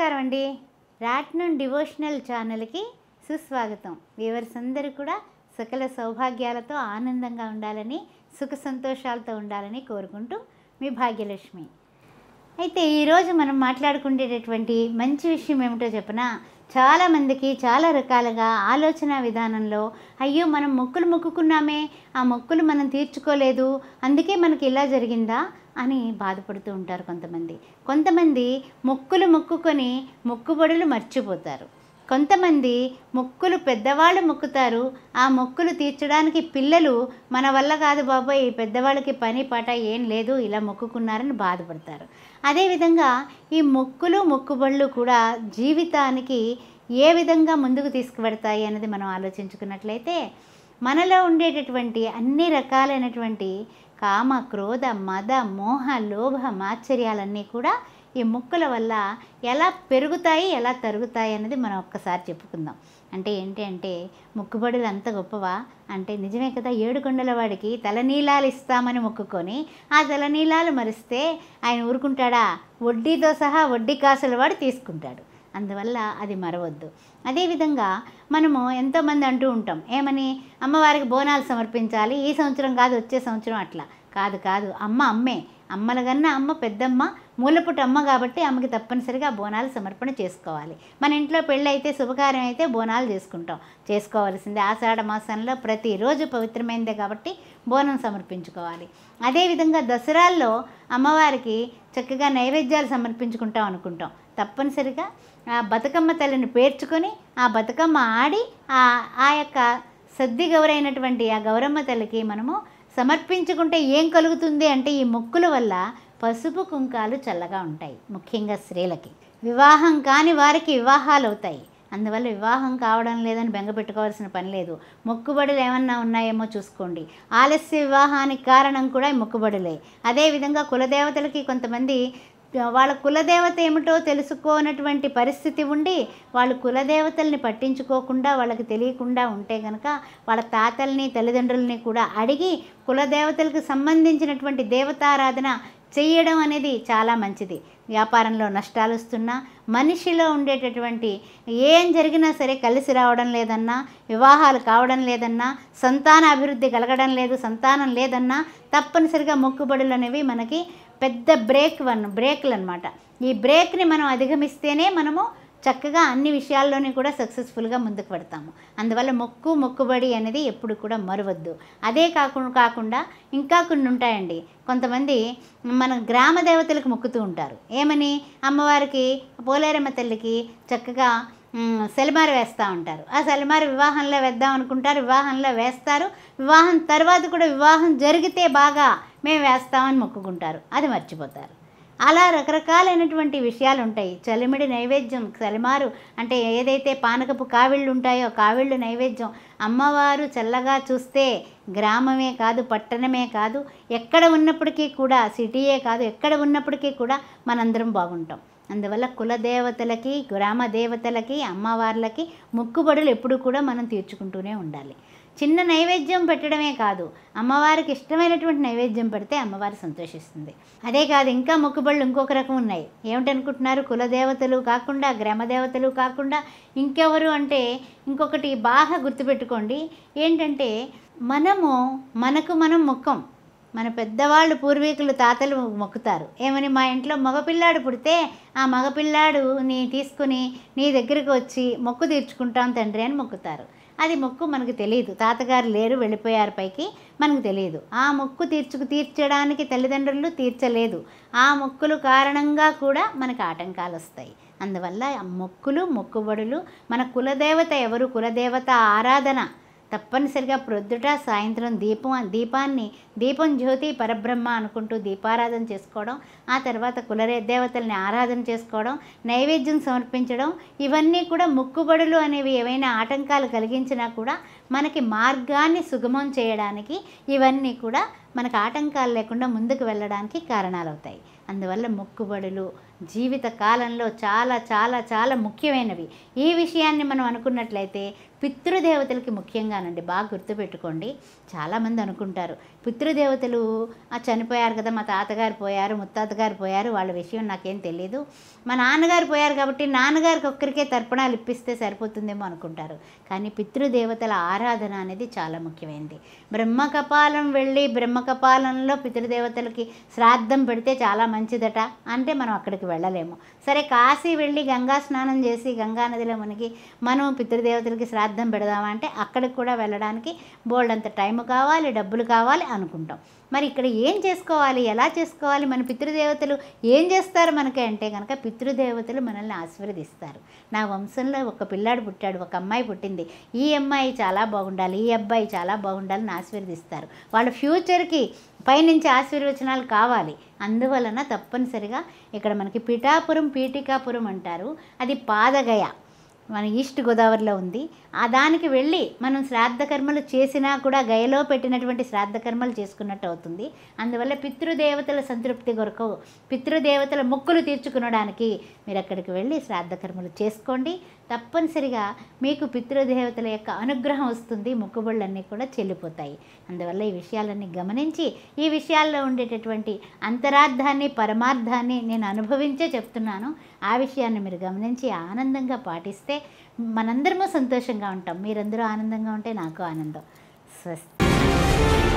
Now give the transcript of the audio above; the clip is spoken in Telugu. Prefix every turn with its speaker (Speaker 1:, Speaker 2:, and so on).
Speaker 1: నమస్కారం అండి రాట్నం డివోషనల్ ఛానల్కి సుస్వాగతం వ్యూవర్స్ అందరూ కూడా సకల సౌభాగ్యాలతో ఆనందంగా ఉండాలని సుఖ సంతోషాలతో ఉండాలని కోరుకుంటూ మీ భాగ్యలక్ష్మి అయితే ఈరోజు మనం మాట్లాడుకునేటటువంటి మంచి విషయం ఏమిటో చెప్పనా చాలామందికి చాలా రకాలుగా ఆలోచన విధానంలో అయ్యో మనం మొక్కులు మొక్కుకున్నామే ఆ మొక్కులు మనం తీర్చుకోలేదు అందుకే మనకి ఇలా జరిగిందా అని బాధపడుతూ ఉంటారు కొంతమంది కొంతమంది మొక్కులు మొక్కుకొని మొక్కుబడులు మర్చిపోతారు కొంతమంది మొక్కులు పెద్దవాళ్ళు మొక్కుతారు ఆ మొక్కులు తీర్చడానికి పిల్లలు మన వల్ల కాదు బాబాయ్ ఈ పెద్దవాళ్ళకి పని పాట ఏం లేదు ఇలా మొక్కుకున్నారని బాధపడతారు అదేవిధంగా ఈ మొక్కులు మొక్కుబళ్ళు కూడా జీవితానికి ఏ విధంగా ముందుకు తీసుకువెడతాయి అనేది మనం ఆలోచించుకున్నట్లయితే మనలో ఉండేటటువంటి అన్ని రకాలైనటువంటి కామ క్రోధ మద మోహ లోభ మాత్సర్యాలన్నీ కూడా ఈ ముక్కుల వల్ల ఎలా పెరుగుతాయి ఎలా తరుగుతాయి అనేది మనం ఒక్కసారి చెప్పుకుందాం అంటే ఏంటి అంటే ముక్కుబడులు అంత గొప్పవా అంటే నిజమే కదా ఏడుకొండల వాడికి తలనీలాలు ఇస్తామని మొక్కుకొని ఆ తలనీలాలు మరిస్తే ఆయన ఊరుకుంటాడా వడ్డీతో సహా వడ్డీ కాసుల వాడు తీసుకుంటాడు అందువల్ల అది మరవద్దు అదేవిధంగా మనము ఎంతోమంది అంటూ ఉంటాం ఏమని అమ్మవారికి బోనాలు సమర్పించాలి ఈ సంవత్సరం కాదు వచ్చే సంవత్సరం అట్లా కాదు కాదు అమ్మ అమ్మే అమ్మల కన్నా అమ్మ పెద్దమ్మ మూలపుటి అమ్మ కాబట్టి అమ్మకి తప్పనిసరిగా బోనాలు సమర్పణ చేసుకోవాలి మన ఇంట్లో పెళ్ళి అయితే శుభకార్యం అయితే బోనాలు చేసుకుంటాం చేసుకోవాల్సిందే ఆషాఢ మాసంలో ప్రతిరోజు పవిత్రమైనదే కాబట్టి బోనం సమర్పించుకోవాలి అదేవిధంగా దసరాల్లో అమ్మవారికి చక్కగా నైవేద్యాలు సమర్పించుకుంటాం అనుకుంటాం తప్పనిసరిగా ఆ బతుకమ్మ తల్లిని పేర్చుకొని ఆ బతుకమ్మ ఆడి ఆ ఆ యొక్క సద్ది గౌరైనటువంటి ఆ గౌరమ్మ తల్లికి మనము సమర్పించుకుంటే ఏం కలుగుతుంది అంటే ఈ మొక్కుల వల్ల పసుపు కుంకాలు చల్లగా ఉంటాయి ముఖ్యంగా స్త్రీలకి వివాహం కాని వారికి వివాహాలు అవుతాయి అందువల్ల వివాహం కావడం లేదని బెంగ పెట్టుకోవాల్సిన పని లేదు మొక్కుబడులు ఏమన్నా ఉన్నాయేమో చూసుకోండి ఆలస్య వివాహానికి కారణం కూడా ఈ మొక్కుబడులే అదేవిధంగా కులదేవతలకి కొంతమంది వాళ్ళ కులదేవత ఏమిటో తెలుసుకోనటువంటి పరిస్థితి ఉండి వాళ్ళు కులదేవతల్ని పట్టించుకోకుండా వాళ్ళకి తెలియకుండా ఉంటే కనుక వాళ్ళ తాతల్ని తల్లిదండ్రుల్ని కూడా అడిగి కులదేవతలకు సంబంధించినటువంటి దేవతారాధన చేయడం అనేది చాలా మంచిది వ్యాపారంలో నష్టాలు వస్తున్నా మనిషిలో ఉండేటటువంటి ఏం జరిగినా సరే కలిసి రావడం లేదన్నా వివాహాలు కావడం లేదన్నా సంతాన అభివృద్ధి కలగడం లేదు సంతానం లేదన్నా తప్పనిసరిగా మొక్కుబడులు అనేవి మనకి పెద్ద బ్రేక్ వన్ బ్రేక్లు అనమాట ఈ బ్రేక్ని మనం అధిగమిస్తేనే మనము చక్కగా అన్ని విషయాల్లోని కూడా సక్సెస్ఫుల్గా ముందుకు పెడతాము అందువల్ల మొక్కు మొక్కుబడి అనేది ఎప్పుడు కూడా మరవద్దు అదే కాకుండా కాకుండా ఇంకా కొన్ని ఉంటాయండి కొంతమంది మన గ్రామ దేవతలకు మొక్కుతూ ఉంటారు ఏమని అమ్మవారికి పోలేరమ్మ తల్లికి చక్కగా మ్, సెలమారు వేస్తూ ఉంటారు ఆ సెలమారు వివాహంలో వేద్దాం అనుకుంటారు వివాహంలో వేస్తారు వివాహం తర్వాత కూడా వివాహం జరిగితే బాగా మేము వేస్తామని మొక్కుకుంటారు అది మర్చిపోతారు అలా రకరకాలైనటువంటి విషయాలు ఉంటాయి చలిమిడి నైవేద్యం చలిమారు అంటే ఏదైతే పానకపు కావిళ్ళు ఉంటాయో కావిళ్ళు నైవేద్యం అమ్మవారు చల్లగా చూస్తే గ్రామమే కాదు పట్టణమే కాదు ఎక్కడ ఉన్నప్పటికీ కూడా సిటీయే కాదు ఎక్కడ ఉన్నప్పటికీ కూడా మనందరం బాగుంటాం అందువల్ల కులదేవతలకి గ్రామ దేవతలకి అమ్మవార్లకి మొక్కుబడులు ఎప్పుడు కూడా మనం తీర్చుకుంటూనే ఉండాలి చిన్న నైవేద్యం పెట్టడమే కాదు అమ్మవారికి ఇష్టమైనటువంటి నైవేద్యం పెడితే అమ్మవారు సంతోషిస్తుంది అదే కాదు ఇంకా మొక్కుబళ్ళు ఇంకొక రకం ఉన్నాయి ఏమిటనుకుంటున్నారు కులదేవతలు కాకుండా గ్రామ దేవతలు కాకుండా ఇంకెవరు అంటే ఇంకొకటి బాగా గుర్తుపెట్టుకోండి ఏంటంటే మనము మనకు మనం మొక్కం మన పెద్దవాళ్ళు పూర్వీకులు తాతలు మొక్కుతారు ఏమని మా ఇంట్లో మగపిల్లాడు పుడితే ఆ మగపిల్లాడు నీ తీసుకుని నీ దగ్గరికి వచ్చి మొక్కు తీర్చుకుంటాం తండ్రి అని మొక్కుతారు అది మొక్కు మనకు తెలియదు తాతగారు లేరు వెళ్ళిపోయారు పైకి మనకు తెలియదు ఆ మొక్కు తీర్చుకు తీర్చడానికి తల్లిదండ్రులు తీర్చలేదు ఆ మొక్కులు కారణంగా కూడా మనకు ఆటంకాలు వస్తాయి అందువల్ల ఆ మొక్కులు మొక్కుబడులు మన కులదేవత ఎవరు కులదేవత ఆరాధన తప్పనిసరిగా ప్రొద్దుట సాయంత్రం దీపం దీపాన్ని దీపం జ్యోతి పరబ్రహ్మ అనుకుంటూ దీపారాధన చేసుకోవడం ఆ తర్వాత కులరే దేవతల్ని ఆరాధన చేసుకోవడం నైవేద్యం సమర్పించడం ఇవన్నీ కూడా మొక్కుబడులు అనేవి ఏవైనా ఆటంకాలు కలిగించినా కూడా మనకి మార్గాన్ని సుగమం చేయడానికి ఇవన్నీ కూడా మనకు ఆటంకాలు లేకుండా ముందుకు వెళ్ళడానికి కారణాలు అవుతాయి అందువల్ల మొక్కుబడులు జీవిత కాలంలో చాలా చాలా చాలా ముఖ్యమైనవి ఈ విషయాన్ని మనం అనుకున్నట్లయితే పితృదేవతలకి ముఖ్యంగానండి బాగా గుర్తుపెట్టుకోండి చాలామంది అనుకుంటారు పితృదేవతలు "ఆ, చనిపోయారు కదా మా తాతగారు పోయారు ముత్తాతగారు పోయారు వాళ్ళ విషయం నాకేం తెలియదు మా నాన్నగారు పోయారు కాబట్టి నాన్నగారికి ఒక్కరికే తర్పణాలు ఇప్పిస్తే సరిపోతుందేమో అనుకుంటారు కానీ పితృదేవతల ఆరాధన అనేది చాలా ముఖ్యమైనది బ్రహ్మకపాలం వెళ్ళి బ్రహ్మకపాలంలో పితృదేవతలకి శ్రాద్ధం పెడితే చాలా మంచిదట అంటే మనం అక్కడికి వెళ్ళలేము సరే కాశీ వెళ్ళి గంగా స్నానం చేసి గంగా నదిలో మునిగి మనం పితృదేవతలకి శ్రాద్ధం పెడదామంటే అక్కడికి కూడా వెళ్ళడానికి బోల్డ్ అంత టైం కావాలి డబ్బులు కావాలి అనుకుంటాం మరి ఇక్కడ ఏం చేసుకోవాలి ఎలా చేసుకోవాలి మన పితృదేవతలు ఏం చేస్తారు మనకి అంటే కనుక పితృదేవతలు మనల్ని ఆశీర్వదిస్తారు నా వంశంలో ఒక పిల్లాడు పుట్టాడు ఒక అమ్మాయి పుట్టింది ఈ అమ్మాయి చాలా బాగుండాలి ఈ అబ్బాయి చాలా బాగుండాలని ఆశీర్వదిస్తారు వాళ్ళ ఫ్యూచర్కి పైనుంచి ఆశీర్వచనాలు కావాలి అందువలన తప్పనిసరిగా ఇక్కడ మనకి పిఠాపురం పీఠికాపురం అంటారు అది పాదగయ మన ఈస్ట్ గోదావరిలో ఉంది ఆ దానికి వెళ్ళి మనం శ్రాద్ధ కర్మలు చేసినా కూడా గయలో పెట్టినటువంటి శ్రాద్ధ కర్మలు చేసుకున్నట్టు అవుతుంది అందువల్ల పితృదేవతల సంతృప్తి కొరకు పితృదేవతల మొక్కులు తీర్చుకునడానికి మీరు అక్కడికి వెళ్ళి శ్రాద్ధ కర్మలు చేసుకోండి తప్పనిసరిగా మీకు పితృదేవతల యొక్క అనుగ్రహం వస్తుంది మొక్కుబళ్ళన్నీ కూడా చెల్లిపోతాయి అందువల్ల ఈ విషయాలన్నీ గమనించి ఈ విషయాల్లో ఉండేటటువంటి అంతరార్థాన్ని పరమార్థాన్ని నేను అనుభవించే చెప్తున్నాను ఆ విషయాన్ని మీరు గమనించి ఆనందంగా పాటిస్తే మనందరము సంతోషంగా ఉంటాం మీరందరూ ఆనందంగా ఉంటే నాకు ఆనందం స్వస్తి